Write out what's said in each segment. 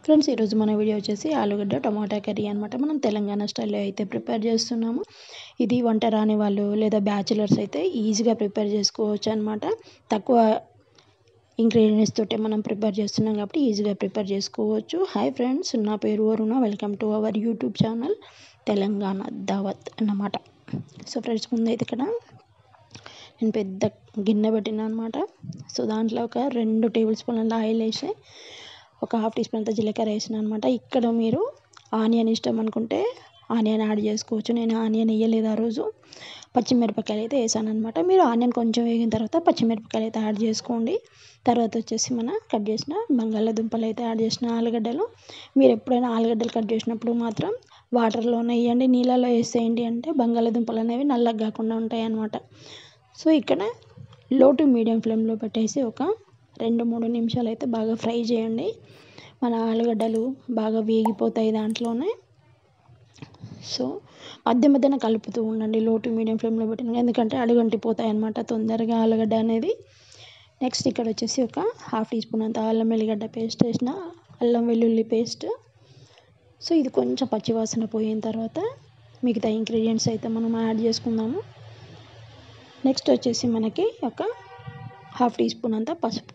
friends ఈరోజు మన video వచ్చేసి ఆలుగడ్డ టమాటా కర్రీ అనమాట మనం తెలంగాణ స్టైల్లో అయితే ప్రిపేర్ చేస్తున్నాము ఇది వంట రాని వాళ్ళు లేదా బ్యాచిలర్స్ అయితే ఈజీగా ప్రిపేర్ చేసుకోవచ్చు అనమాట తక్కువ ఇంగ్రీడియంట్స్ తోటే మనం ప్రిపేర్ చేస్తున్నాం కాబట్టి ఈజీగా ప్రిపేర్ చేసుకోవచ్చు హాయ్ ఫ్రెండ్స్ నా పేరు Varuna welcome to our YouTube channel Telangana Dawat అన్నమాట సో ఫ్రెండ్స్ ముందైతే ఇక్కడ నేను పెద్ద గిన్నె పెట్టిన అనమాట సో దాంట్లో ఒక రెండు టేబుల్ స్పూన్ల ఆయిల్ వేసి ఒక హాఫ్ టీ స్పూన్ అంత జీలకర్ర వేసిన అనమాట ఇక్కడ మీరు ఆనియన్ ఇష్టం అనుకుంటే ఆనియన్ యాడ్ చేసుకోవచ్చు నేను ఆనియన్ వేయలేదు ఆ రోజు పచ్చిమిరపకాయలు అయితే వేసాను అనమాట మీరు ఆనియన్ కొంచెం వేగిన తర్వాత పచ్చిమిరపకాయలు అయితే యాడ్ చేసుకోండి తర్వాత వచ్చేసి మన కట్ చేసిన బంగాళాదుంపలు అయితే యాడ్ చేసిన ఆలుగడ్డలు మీరు ఎప్పుడైనా ఆలుగడ్డలు కట్ చేసినప్పుడు మాత్రం వాటర్లోనే వేయండి నీళ్ళలో వేసేయండి అంటే బంగాళాదుంపలు అనేవి నల్లగా కాకుండా ఉంటాయి అన్నమాట సో ఇక్కడ లో టు మీడియం ఫ్లేమ్లో పెట్టేసి ఒక రెండు మూడు నిమిషాలు అయితే బాగా ఫ్రై చేయండి మన ఆలుగడ్డలు బాగా వేగిపోతాయి దాంట్లోనే సో మధ్య మధ్యన కలుపుతూ ఉండండి లో టు మీడియం ఫ్లేమ్లో పెట్టిన ఎందుకంటే అడుగంటిపోతాయి అన్నమాట తొందరగా ఆలుగడ్డ అనేది నెక్స్ట్ ఇక్కడ వచ్చేసి ఒక హాఫ్ టీ స్పూన్ అంత అల్లం వెల్లిగడ్డ పేస్ట్ వేసిన అల్లం వెల్లుల్లి పేస్ట్ సో ఇది కొంచెం పచ్చివాసన పోయిన తర్వాత మిగతా ఇంగ్రీడియంట్స్ అయితే మనం యాడ్ చేసుకుందాము నెక్స్ట్ వచ్చేసి మనకి ఒక హాఫ్ టీ స్పూన్ అంత పసుపు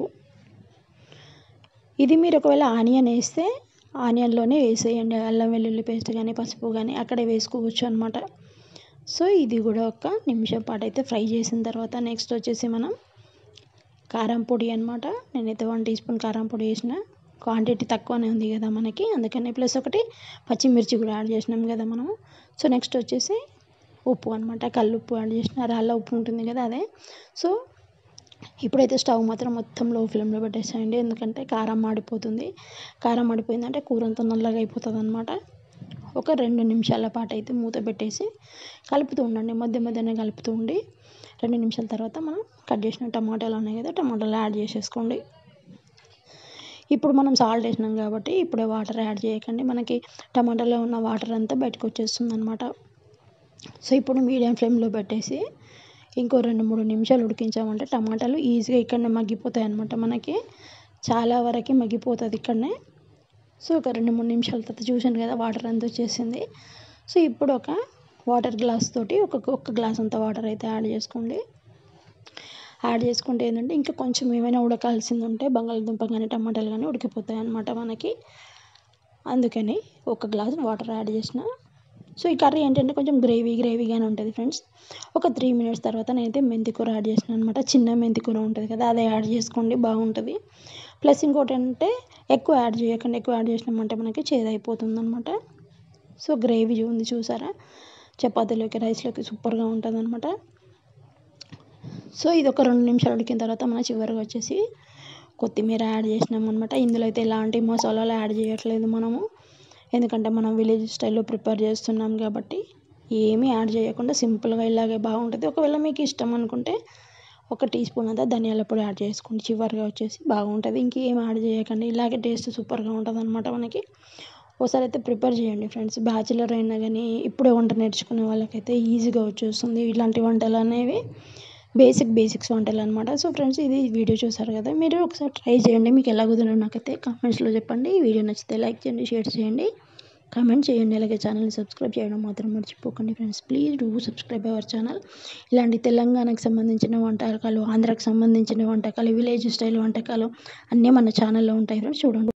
ఇది మీరు ఒకవేళ ఆనియన్ వేస్తే ఆనియన్లోనే వేసేయండి అల్లం వెల్లుల్లి పేస్ట్ కానీ పసుపు కానీ అక్కడే వేసుకోవచ్చు అనమాట సో ఇది కూడా ఒక నిమిషం పాటు అయితే ఫ్రై చేసిన తర్వాత నెక్స్ట్ వచ్చేసి మనం కారం పొడి అనమాట నేనైతే వన్ టీ స్పూన్ కారం పొడి వేసిన క్వాంటిటీ తక్కువనే ఉంది కదా మనకి అందుకని ప్లస్ ఒకటి పచ్చిమిర్చి కూడా యాడ్ చేసినాం కదా మనము సో నెక్స్ట్ వచ్చేసి ఉప్పు అనమాట కల్లుప్పు యాడ్ చేసిన రాళ్ళ ఉప్పు ఉంటుంది కదా అదే సో ఇప్పుడైతే స్టవ్ మాత్రం మొత్తం లో ఫ్లేమ్లో పెట్టేసేయండి ఎందుకంటే కారం మాడిపోతుంది కారం మాడిపోయిందంటే కూర అంతా నల్లగా అయిపోతుంది అనమాట ఒక రెండు నిమిషాల పాటు అయితే మూత పెట్టేసి కలుపుతూ ఉండండి మధ్య మధ్యనే కలుపుతూ ఉండి రెండు నిమిషాల తర్వాత మనం కట్ చేసిన టమాటాలు ఉన్నాయి కదా టమాటాలు యాడ్ చేసేసుకోండి ఇప్పుడు మనం సాల్ట్ వేసినాం కాబట్టి ఇప్పుడే వాటర్ యాడ్ చేయకండి మనకి టమాటాలో ఉన్న వాటర్ అంతా బయటకు వచ్చేస్తుంది అనమాట సో ఇప్పుడు మీడియం ఫ్లేమ్లో పెట్టేసి ఇంకో రెండు మూడు నిమిషాలు ఉడికించామంటే టమాటాలు ఈజీగా ఇక్కడనే మగ్గిపోతాయి అనమాట మనకి చాలా వరకు మగ్గిపోతుంది ఇక్కడనే సో ఒక రెండు మూడు నిమిషాల తర్వాత చూసాను కదా వాటర్ అంతా వచ్చేసింది సో ఇప్పుడు ఒక వాటర్ గ్లాస్ తోటి ఒక ఒక గ్లాస్ అంత వాటర్ అయితే యాడ్ చేసుకోండి యాడ్ చేసుకుంటే ఏంటంటే ఇంకా కొంచెం ఏమైనా ఉడకాల్సింది ఉంటే బంగాళదుంప కానీ టమాటాలు కానీ ఉడికిపోతాయి అనమాట మనకి అందుకని ఒక గ్లాస్ వాటర్ యాడ్ చేసిన సో ఈ కర్రీ ఏంటంటే కొంచెం గ్రేవీ గ్రేవీగానే ఉంటుంది ఫ్రెండ్స్ ఒక త్రీ మినిట్స్ తర్వాత నేనైతే మెంతి కూర యాడ్ చేసిన అనమాట చిన్న మెంతి కూర ఉంటుంది కదా అదే యాడ్ చేసుకోండి బాగుంటుంది ప్లస్ ఇంకోటి అంటే ఎక్కువ యాడ్ చేయకండి ఎక్కువ యాడ్ చేసినామంటే మనకి చేదైపోతుంది అనమాట సో గ్రేవీ ఉంది చూసారా చపాతీలోకి రైస్లోకి సూపర్గా ఉంటుంది అనమాట సో ఇది ఒక రెండు నిమిషాలు ఉడికిన తర్వాత మన చివరిగా వచ్చేసి కొత్తిమీర యాడ్ చేసినాం అనమాట ఇందులో అయితే ఎలాంటి మసాలాలు యాడ్ చేయట్లేదు మనము ఎందుకంటే మనం విలేజ్ స్టైల్లో ప్రిపేర్ చేస్తున్నాం కాబట్టి ఏమీ యాడ్ చేయకుండా సింపుల్గా ఇలాగే బాగుంటుంది ఒకవేళ మీకు ఇష్టం అనుకుంటే ఒక టీ స్పూన్ అంతా ధనియాల పొడి యాడ్ చేసుకోండి చివరిగా వచ్చేసి బాగుంటుంది ఇంకేం యాడ్ చేయకండి ఇలాగే టేస్ట్ సూపర్గా ఉంటుంది అనమాట మనకి ఒకసారి అయితే ప్రిపేర్ చేయండి ఫ్రెండ్స్ బ్యాచిలర్ అయినా కానీ ఇప్పుడే వంట నేర్చుకునే వాళ్ళకైతే ఈజీగా వచ్చేస్తుంది ఇలాంటి వంటలు అనేవి బేసిక్ బేసిక్స్ వంటలు అనమాట సో ఫ్రెండ్స్ ఇది వీడియో చూసారు కదా మీరు ఒకసారి ట్రై చేయండి మీకు ఎలా కుదిరిన నాకైతే కామెంట్స్లో చెప్పండి ఈ వీడియో నచ్చితే లైక్ చేయండి షేర్ చేయండి కామెంట్ చేయండి అలాగే ఛానల్ని సబ్స్క్రైబ్ చేయడం మాత్రం మర్చిపోకండి friends please do subscribe our channel ఇలాంటి తెలంగాణకు సంబంధించిన వంటకాలు ఆంధ్రాకి సంబంధించిన వంటకాలు విలేజ్ స్టైల్ వంటకాలు అన్నీ మన ఛానల్లో ఉంటాయి ఫ్రెండ్స్ చూడండి